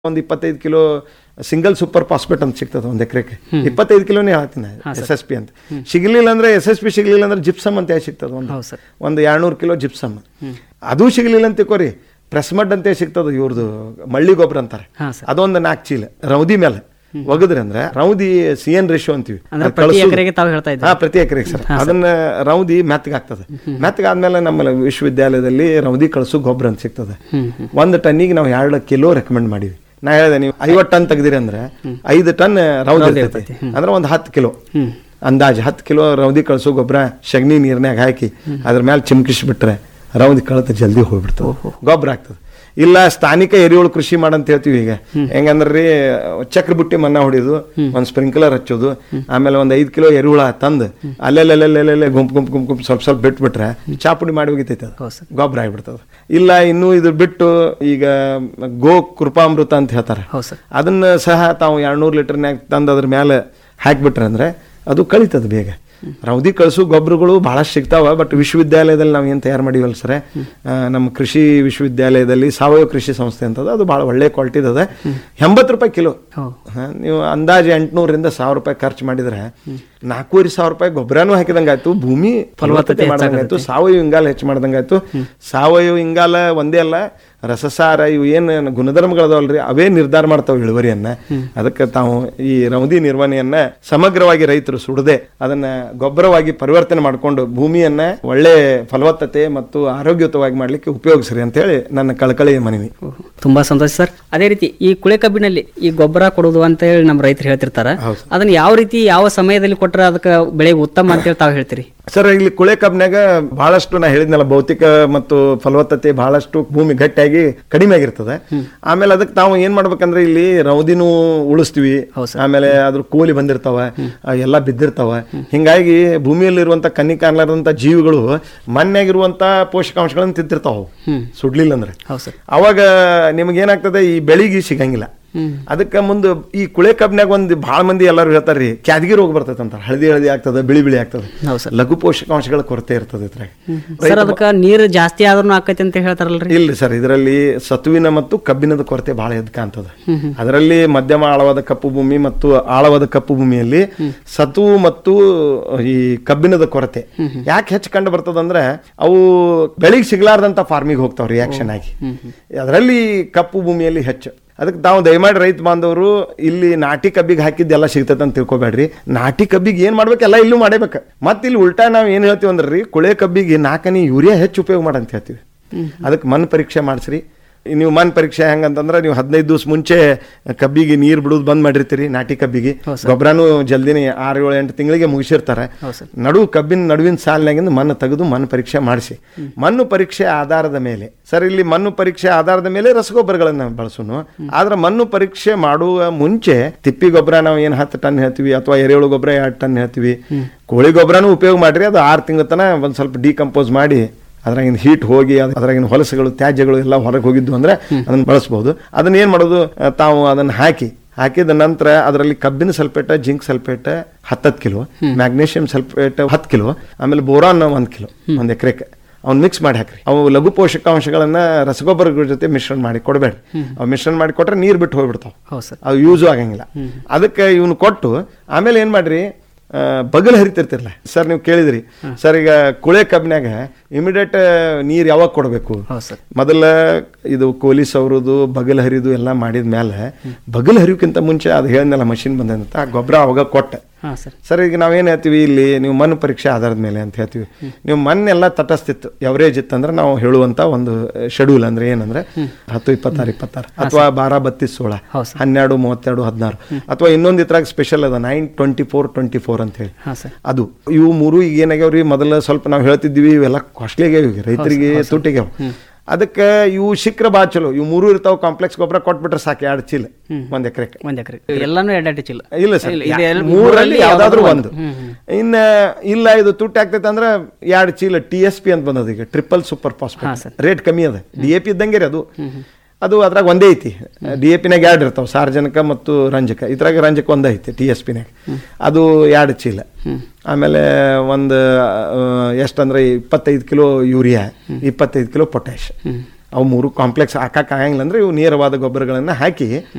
ಒಂದು ಇಪ್ಪತ್ತೈದು kilo single super phosphate ಅಂತ ಸಿಗ್ತದೆ ಒಂದು ಎಕರೆಗೆ ಇಪ್ಪತ್ತೈದು ಕಿಲೋನೇ ಹೇಳ್ತೀನಿ ಎಸ್ ಎಸ್ ಪಿ ಅಂತ ಸಿಗಲಿಲ್ಲ ಅಂದ್ರೆ ಎಸ್ ಎಸ್ ಪಿ ಸಿಗಲಿಲ್ಲ ಅಂದ್ರೆ ಜಿಪ್ಸಮ್ ಅಂತ ಹೇಳಿ ಸಿಗ್ತದೆ ಒಂದು ಹೌದು ಸರ್ ಒಂದು ಎರಡ್ನೂರು ಕಿಲೋ ಜಿಪ್ಸಮ್ ಅದು ಸಿಗಲಿಲ್ಲ ಅಂತ ತಿಳ್ಕೊರಿ ಪ್ರೆಸ್ಮಡ್ ಅಂತ ಸಿಗ್ತದೆ ಇವ್ರದ್ದು ಮಳ್ಳಿ ಗೊಬ್ಬರ ಅಂತಾರೆ ಹಾಂ ಸರ್ ಅದೊಂದು ನಾಲ್ಕು ಚೀಲ ರೌದಿ ಮೇಲೆ ಒಗದ್ರಿ ಅಂದ್ರೆ ರೌದಿ ಸಿ ಎನ್ ರೇಷೋ ಅಂತೀವಿ ಅಂದ್ರೆ ಅದ್ ಪ್ರತಿ ಕಳ್ಸೋದು- ಎಕರೆಗೆ ತಾವು ಹೇಳ್ತಾ ಇದ್ದೀರಿ ಹಾ ಪ್ರತಿ ಎಕರೆಗೆ ಸರ್ ಅದನ್ನ ರೌದಿ ಮೆತ್ತಗಾಗ್ತದೆ ಮೆತ್ತಗಾದ್ಮೇಲೆ ನಮ್ಮ ವಿಶ್ವವಿದ್ಯಾಲಯದಲ್ಲಿ ರೌದಿ ಕಳಸು ಗೊಬ್ಬರ ಅಂತ ಸಿಗ್ತದೆ ಹ್ಮ್ ಹ್ಮ್ ಒಂದು ಟನ್ನಿಗೆ ನಾವು ಎರಡು ಕಿಲೋ ರೆಕಮೆಂಡ್ ಮಾಡಿವಿ ನಾ ಹೇಳಿದೆ ನೀವು ಐವತ್ತು ಟನ್ ತೆಗ್ದಿರಿ ಅಂದ್ರೆ ಐದು ಟನ್ ರೌದಿ ಇರ್ತೈತಿ ಅಂದ್ರೆ ಒಂದು ಹತ್ತು ಕಿಲೋ ಹ್ಮ್ ಅಂದಾಜು ಹತ್ತು ಕಿಲೋ ರೌದಿ ಕಳಸು ಗೊಬ್ಬರ ಸಗಣಿ ನೀರ್ನ್ಯಾಗ ಹಾಕಿ ಅದ್ರ ಮೇಲೆ ಚಿಮ್ಕಿಸ್ಬಿಟ್ರೆ ರೌದಿ ಕಳತ ಜಲ್ದಿ ಹೋಗ್ಬಿಡ್ತದೆ ಗೊಬ್ಬರ ಆಗ್ತದೆ ಇಲ್ಲ ಸ್ಥಾನಿಕ ಎರೆಹುಳು ಕೃಷಿ ಮಾಡಂತ ಹೇಳ್ತೀವಿ ಈಗ ಹೆಂಗಂದ್ರಿ ಚಕ್ರ ಬುಟ್ಟಿ ಮನ್ನ ಹೊಡಿಯೋದು ಒಂದು ಸ್ಪ್ರಿಂಕ್ಲರ್ ಹಚ್ಚೋದು ಆಮೇಲೆ ಒಂದು ಐದು ಕಿಲೋ ಎರೆಹುಳ ತಂದು ಅಲ್ಲೆಲ್ಲೆಲ್ಲೆಲ್ಲೆಲ್ಲೆ ಗುಂಪು ಗುಂಪು ಗುಂಪು ಗುಂಪು ಸ್ವಲ್ಪ ಸ್ವಲ್ಪ ಬಿಟ್ಬಿಟ್ರೆ ಚಾಪುಡಿ ಮಾಡಿ ಹೋಗಿತೈತೆ ಅದು ಹೌದು ಸರ್ ಗೊಬ್ಬರ ಆಗಿಬಿಡ್ತದೆ ಇಲ್ಲ ಇನ್ನೂ ಇದು ಬಿಟ್ಟು ಈಗ ಗೋ ಕೃಪಾಮೃತ ಅಂತ ಹೇಳ್ತಾರೆ ಹೌದು ಸರ್ ಅದನ್ನ ಸಹ ತಾವು ಎರಡ್ನೂರು ಲೀಟರ್ನ್ಯಾಗ ತಂದು ಅದ್ರ ಮೇಲೆ ಹಾಕಿಬಿಟ್ರೆ ಅಂದ್ರೆ ಅದು ಕಳಿತದೆ ಬೇಗ ರೌದಿ ಕಳಿಸು ಗೊಬ್ಬರಗಳು ಬಹಳಷ್ಟು ಸಿಗ್ತಾವ ಬಟ್ ವಿಶ್ವವಿದ್ಯಾಲಯದಲ್ಲಿ ನಾವು ಏನು ತಯಾರು ಮಾಡಿವಲ್ಲ ಸರ್ ನಮ್ಮ ಕೃಷಿ ವಿಶ್ವವಿದ್ಯಾಲಯದಲ್ಲಿ ಸಾವಯವ ಕೃಷಿ ಸಂಸ್ಥೆ ಅಂತದ ಅದು ಭಾಳ ಒಳ್ಳೆ ಕ್ವಾಲಿಟಿದ ಅದ ಎಂಬತ್ತು ರೂಪಾಯಿ ಕಿಲೋ ಹೌದು ಹಾ, ನೀವು ಅಂದಾಜು ಎಂಟುನೂರಿಂದ ಸಾವಿರ ರೂಪಾಯಿ ಖರ್ಚು ಮಾಡಿದ್ರೆ ನಾಲ್ಕೂವರೆ ಸಾವಿರ ರೂಪಾಯಿ ಗೊಬ್ಬರನೂ ಹಾಕಿದಂಗಾಯ್ತು ಭೂಮಿ ಫಲವತ್ತತೆ ಮಾಡ್ದಂಗಾಯ್ತು ಸಾವಯವ ಇಂಗಾಲ ಹೆಚ್ಚು ಮಾಡ್ದಂಗಾಯ್ತು ಸಾವಯವ ಇಂಗಾಲ ಒಂದೇ ಅಲ್ಲ ರಸಸಾರ ಇವು ಏನು ಗುಣಧರ್ಮಗಳದಾವಲ್ರಿ ಅವೇ ನಿರ್ಧಾರ ಮಾಡ್ತಾವ ಇಳುವರಿಯನ್ನ ಅದಕ್ಕೆ ತಾವು ಈ ರೌದಿ ನಿರ್ವಹಣೆಯನ್ನ ಸಮಗ್ರವಾಗಿ ರೈತರು ಸುಡದೆ ಅದನ್ನ ಗೊಬ್ಬರವಾಗಿ ಪರಿವರ್ತನೆ ಮಾಡಿಕೊಂಡು ಭೂಮಿಯನ್ನ ಒಳ್ಳೆ ಫಲವತ್ತತೆ ಮತ್ತು ಆರೋಗ್ಯಯುತವಾಗಿ ಮಾಡ್ಲಿಕ್ಕೆ ಉಪಯೋಗಿಸ್ರಿ ಅಂತ ಹೇಳಿ ನನ್ನ ಕಳಕಳಿಯ ಮನವಿ ಓಹೋ. ತುಂಬಾ ಸಂತೋಷ ಸರ್ ಅದೇ ರೀತಿ ಈ ಕುಳೆ ಕಬ್ಬಿನಲ್ಲಿ ಈ ಗೊಬ್ಬರ ಕೊಡೋದು ಅಂತ ಹೇಳಿ ನಮ್ಮ ರೈತರು ಹೇಳ್ತಿರ್ತಾರ ಹೌದು. ಅದನ್ನ ಯಾವ ರೀತಿ ಯಾವ ಸಮಯದಲ್ಲಿ ಕೊಟ್ರೆ ಅದಕ್ಕೆ ಬೆಳೆಗೆ ಉತ್ತಮ ಅಂತ ಹೇಳಿ ತಾವು ಹೇಳ್ತೀರಿ ಸರ್ ಇಲ್ಲಿ ಕುಳೆ ಕಬ್ನಾಗ ಬಹಳಷ್ಟು ನಾ ಹೇಳಿದ್ನಲ್ಲ ಭೌತಿಕ ಮತ್ತು ಫಲವತ್ತತೆ ಬಹಳಷ್ಟು ಭೂಮಿ ಗಟ್ಟಿಯಾಗಿ ಕಡಿಮೆ ಆಗಿರ್ತದೆ ಆಮೇಲೆ ಅದಕ್ಕೆ ತಾವು ಏನ್ ಮಾಡ್ಬೇಕಂದ್ರೆ ಇಲ್ಲಿ ರೌದಿನೂ ಉಳಿಸ್ತೀವಿ ಹೌದು ಆಮೇಲೆ ಅದ್ರ ಕೋಲಿ ಬಂದಿರ್ತಾವ ಆ, ಎಲ್ಲ ಬಿದ್ದಿರ್ತಾವ ಹಿಂಗಾಗಿ ಭೂಮಿಯಲ್ಲಿರುವಂತ ಕನ್ನಿ ಕಾಣ್ಲಾರ್ದಂತ ಜೀವಿಗಳು ಮಣ್ಣಾಗಿರುವಂತ ಪೋಷಕಾಂಶಗಳನ್ನು ತಿಂತಿರ್ತಾವ ಅವು. ಹ್ಮ್ ಸುಡ್ಲಿಲ್ಲ ಅಂದ್ರೆ ಹೌದು ಸರ್ ಅವಾಗ ನಿಮಗೇನಾಗ್ತದೆ ಈ ಬೆಳಿಗ್ಗೆ ಸಿಗಂಗಿಲ್ಲ ಹ್ಮ್ ಅದಕ್ಕೆ ಮುಂದೆ ಈ ಕುಳೆ ಕಬ್ನಾಗ ಒಂದು ಭಾಳ ಮಂದಿ ಎಲ್ಲರೂ ಹೇಳ್ತಾರ್ರಿ ಕ್ಯಾದಗಿ ರೋಗ ಬರ್ತೈತೆ ಅಂತ ಹಳದಿ ಹಳದಿ ಆಗ್ತದೆ ಬಿಳಿ ಬಿಳಿ ಆಗ್ತದೆ ಹೌದು ಸರ್ ಲಘು ಪೋಷಕಾಂಶಗಳ ಕೊರತೆ ಇರ್ತದೆ ಇದ್ರಾಗ ಸರ್ ಅದಕ್ಕೆ ನೀರು ಜಾಸ್ತಿ ಆದ್ರೂ ಆಕೈತಿ ಅಂತ ಹೇಳ್ತಾರಲ್ರಿ ಇಲ್ಲ ಸರ್ ಇದರಲ್ಲಿ ಸತುವಿನ ಮತ್ತು ಕಬ್ಬಿಣದ ಕೊರತೆ ಬಹಳ ಎದ್ದು ಕಾಣ್ತದೆ ಅದರಲ್ಲಿ ಮಧ್ಯಮ ಆಳವಾದ ಕಪ್ಪು ಭೂಮಿ ಮತ್ತು ಆಳವಾದ ಕಪ್ಪು ಭೂಮಿಯಲ್ಲಿ ಸತುವು ಮತ್ತು ಈ ಕಬ್ಬಿಣದ ಕೊರತೆ ಯಾಕೆ ಹೆಚ್ಚು ಕಂಡು ಬರ್ತದಂದ್ರೆ ಅವು ಬೆಳಿಗ್ಗೆ ಸಿಗ್ಲಾರ್ದಂತ ಫಾರ್ಮಿಗೆ ಹೋಗ್ತಾವ ರಿಯಾಕ್ಷನ್ ಆಗಿ ಅದರಲ್ಲಿ ಕಪ್ಪು ಭೂಮಿಯಲ್ಲಿ ಹೆಚ್ಚು ಅದಕ್ಕೆ ತಾವು ದಯಮಾಡಿ ರೈತ ಬಾಂಧವರು ಇಲ್ಲಿ ನಾಟಿ ಕಬ್ಬಿಗೆ ಹಾಕಿದ್ದೆಲ್ಲ ಸಿಗ್ತೈತೆ ಅಂತ ತಿಳ್ಕೊಬೇಡ್ರಿ ನಾಟಿ ಕಬ್ಬಿಗೆ ಏನ್ ಮಾಡ್ಬೇಕು ಎಲ್ಲ ಇಲ್ಲೂ ಮಾಡಬೇಕು ಮತ್ತೆ ಇಲ್ಲಿ ಉಲ್ಟಾ ನಾವು ಏನ್ ಹೇಳ್ತೀವಿ ಅಂದ್ರೆ ರೀ ಕುಳೆ ಕಬ್ಬಿಗೆ ನಾಲ್ಕನೇ ಯೂರಿಯಾ ಹೆಚ್ಚು ಉಪಯೋಗ ಮಾಡಂತ ಹೇಳ್ತೀವಿ ಅದಕ್ಕೆ ಮಣ್ಣು ಪರೀಕ್ಷೆ ಮಾಡಿಸ್ರಿ ನೀವು ಮಣ್ಣು ಪರೀಕ್ಷೆ ಹೆಂಗಂತಂದ್ರೆ ನೀವು ಹದಿನೈದು ದಿವಸ ಮುಂಚೆ ಕಬ್ಬಿಗೆ ನೀರು ಬಿಡೋದು ಬಂದ್ ಮಾಡಿರ್ತೀರಿ ನಾಟಿ ಕಬ್ಬಿಗೆ ಗೊಬ್ಬರನೂ ಜಲ್ದಿನೇ ಆರು ಏಳು ಎಂಟು ತಿಂಗಳಿಗೆ ಮುಗಿಸಿರ್ತಾರೆ ಹೌದು ಸರ್ ನಡು ಕಬ್ಬಿನ ನಡುವಿನ ಸಾಲಿನಾಗಿಂದ ಮಣ್ಣು ತೆಗೆದು ಮಣ್ಣು ಪರೀಕ್ಷೆ ಮಾಡಿಸಿ ಮಣ್ಣು ಪರೀಕ್ಷೆ ಆಧಾರದ ಮೇಲೆ ಸರ್ ಇಲ್ಲಿ ಮಣ್ಣು ಪರೀಕ್ಷೆ ಆಧಾರದ ಮೇಲೆ ರಸಗೊಬ್ಬರಗಳನ್ನು ಬಳಸೋನು ಆದ್ರೆ ಮಣ್ಣು ಪರೀಕ್ಷೆ ಮಾಡುವ ಮುಂಚೆ ತಿಪ್ಪಿ ಗೊಬ್ಬರ ನಾವು ಏನು ಹತ್ತು ಟನ್ ಹೇಳ್ತೀವಿ ಅಥವಾ ಎರೆಹುಳು ಗೊಬ್ಬರ ಎರಡು ಟನ್ ಹೇಳ್ತೀವಿ ಕೋಳಿ ಗೊಬ್ಬರನೂ ಉಪಯೋಗ ಮಾಡ್ರಿ ಅದು ಆರು ತಿಂಗಳ ತನಕ ಒಂದು ಸ್ವಲ್ಪ ಡಿಕಂಪೋಸ್ ಮಾಡಿ ಅದ್ರಾಗಿನ ಹೀಟ್ ಹೋಗಿ ಅದ್- ಅದ್ರಾಗಿನ ಹೊಲಸುಗಳು ತ್ಯಾಜ್ಯಗಳು ಎಲ್ಲ ಹೊರಗೆ ಹೋಗಿದ್ದು ಅಂದ್ರೆ ಅದನ್ನ ಬಳಸ್ಬೋದು ಅದನ್ನ ಏನ್ ಮಾಡೋದು ಆ, ತಾವು ಅದನ್ನ ಹಾಕಿ ಹಾಕಿದ ನಂತರ ಅದರಲ್ಲಿ ಕಬ್ಬಿನ ಸಲ್ಫೇಟ್ ಜಿಂಕ್ ಸಲ್ಫೇಟ್ ಹತ್ತತ್ತು ಕಿಲೋ ಮ್ಯಾಗ್ನೇಷಿಯಂ ಸಲ್ಫೇಟ್ ಹತ್ತು ಕಿಲೋ ಆಮೇಲೆ ಬೋರಾನ್ ಒಂದು ಕಿಲೋ ಒಂದು ಎಕರೆಗೆ ಅವ್ನು ಮಿಕ್ಸ್ ಮಾಡಿ ಹಾಕ್ರಿ ಅವು ಲಘು ಪೋಷಕಾಂಶಗಳನ್ನ ರಸಗೊಬ್ಬರಗಳ ಜೊತೆ ಮಿಶ್ರಣ ಮಾಡಿ ಕೊಡಬೇಡ್ರಿ ಅವು ಮಿಶ್ರಣ ಮಾಡಿ ಕೊಟ್ರೆ ನೀರು ಬಿಟ್ಟು ಹೋಗ್ಬಿಡ್ತಾವ ಹೌದು ಸರ್ ಅವು ಯೂಸು ಆಗಂಗಿಲ್ಲ ಅದಕ್ಕೆ ಇವನು ಕೊಟ್ಟು ಆಮೇಲೆ ಏನು ಮಾಡ್ರಿ ಆ, ಬಗಲ್ ಹರಿತಿರ್ತಿರಲ್ಲ ಸರ್ ನೀವು ಕೇಳಿದ್ರಿ ಸರ್ ಈಗ ಕುಳೆ ಕಬ್ಬಿನಾಗ ಇಮಿಡಿಯೇಟ್ ನೀರು ಯಾವಾಗ ಕೊಡಬೇಕು ಹೌದು ಸರ್ ಮೊದಲ ಇದು ಕೋಲಿ ಸೌರದು ಬಗಲ್ ಹರಿದು ಎಲ್ಲ ಮಾಡಿದ ಮೇಲೆ ಬಗಲ್ ಹರಿಯೋಕ್ಕಿಂತ ಮುಂಚೆ ಅದು ಹೇಳಿದ್ನಲ್ಲ ಮಷಿನ್ ಬಂದಂತ ಆ ಗೊಬ್ಬರ ಅವಾಗ ಕೊಟ್ಟೆ ಹಾಂ ಸರ್ ಸರ್ ಈಗ ನಾವೇನು ಹೇಳ್ತೀವಿ ಇಲ್ಲಿ ನೀವು ಮಣ್ಣು ಪರೀಕ್ಷೆ ಆಧಾರದ ಮೇಲೆ ಅಂತ ಹೇಳ್ತೀವಿ ನೀವು ಮಣ್ಣೆಲ್ಲ ತಟಸ್ಥಿತ್ತು ಎವರೇಜ್ ಇತ್ತಂದ್ರೆ ನಾವು ಹೇಳುವಂತ ಒಂದು ಶೆಡ್ಯೂಲ್ ಅಂದ್ರೆ ಏನಂದ್ರೆ ಹತ್ತು ಇಪ್ಪತ್ತಾರು ಇಪ್ಪತ್ತಾರು ಅಥವಾ ಬಾರ ಬತ್ತೀಸ್ ಸೋಳ ಹೌದು ಸರ್ ಹನ್ನೆರಡು ಮೂವತ್ತೆರಡು ಹದಿನಾರು ಅಥವಾ ಇನ್ನೊಂದು ಇದ್ರಾಗ ಸ್ಪೆಷಲ್ ಅದ nine twenty four twenty four ಅಂತ ಹೇಳಿ ಹಾಂ ಸರ್ ಅದು ಇವು ಮೂರು ಈಗ ಏನಾಗ್ಯಾವ್ರಿ ಮೊದಲ ಸ್ವಲ್ಪ ನಾವು ಹೇಳ್ತಿದ್ವಿ ಇವೆಲ್ಲ ಕಾಸ್ಟ್ಲಿ ಆಗ್ಯಾವ ಈಗ ರೈತರಿಗೆ ತುಟ್ಟಿಗ್ಯಾವ ಅದಕ್ಕೆ ಇವು ಶಿಕ್ರ ಬಾ ಚಲೋ ಇವು ಮೂರು ಇರ್ತಾವ ಕಾಂಪ್ಲೆಕ್ಸ್ ಗೊಬ್ಬರ ಕೊಟ್ಬಿಟ್ರೆ ಸಾಕು ಎರಡು ಚೀಲ ಒಂದ್ ಎಕರೆಗೆ ಒಂದ್ ಎಕರೆ ಎಲ್ಲಾನು ಎರಡೆರಡು ಚೀಲ ಇಲ್ಲ ಸರ್ ಇಲ್ಲ, ಇದು ಎಲ್ಲ- ಮೂರಲ್ಲಿ ಯಾವ್ದಾದ್ರು ಯಾವ್ದಾದ್ರು ಒಂದು ಹ್ಮ್, ಹ್ಮ್. ಇನ್ನ ಇಲ್ಲ ಇದು ತುಟ್ಟಿ ಆಗ್ತೈತೆ ಅಂದ್ರೆ ಎರಡು ಚೀಲ ಟಿ ಎಸ್ ಪಿ ಅಂತ ಬಂದದ ಈಗ ಟ್ರಿಪಲ್ ಸೂಪರ್ ಹಾ, ಫಾಸ್ಫೇಟ್ ಸರ್. ರೇಟ್ ಕಮ್ಮಿ ಅದ ಡಿ ಎ ಪಿ ಇದ್ದಂಗೆ ರೀ ಅದು ಅದು ಅದ್ರಾಗ ಒಂದೇ ಐತಿ ಡಿ ಎ ಪಿನಾಗ ಎರಡು ಇರ್ತಾವ ಸಾರ್ವಜನಿಕ ಮತ್ತು ರಂಜಕ ಇದ್ರಾಗ ರಂಜಕ ಒಂದೇ ಐತಿ ಟಿ ಎಸ್ ಪಿನಾಗ ಅದು ಎರಡು ಚೀಲ ಆಮೇಲೆ ಒಂದು ಎಷ್ಟಂದ್ರೆ ಇಪ್ಪತ್ತೈದು ಕಿಲೋ ಯೂರಿಯಾ ಇಪ್ಪತ್ತೈದು ಕಿಲೋ ಪೊಟ್ಯಾಶ್ ಅವು ಮೂರು ಕಾಂಪ್ಲೆಕ್ಸ್ ಹಾಕಕ್ ಆಗಂಗಿಲ್ಲ ಅಂದ್ರೆ ಇವು ನೇರವಾದ ಗೊಬ್ಬರಗಳನ್ನ ಹಾಕಿ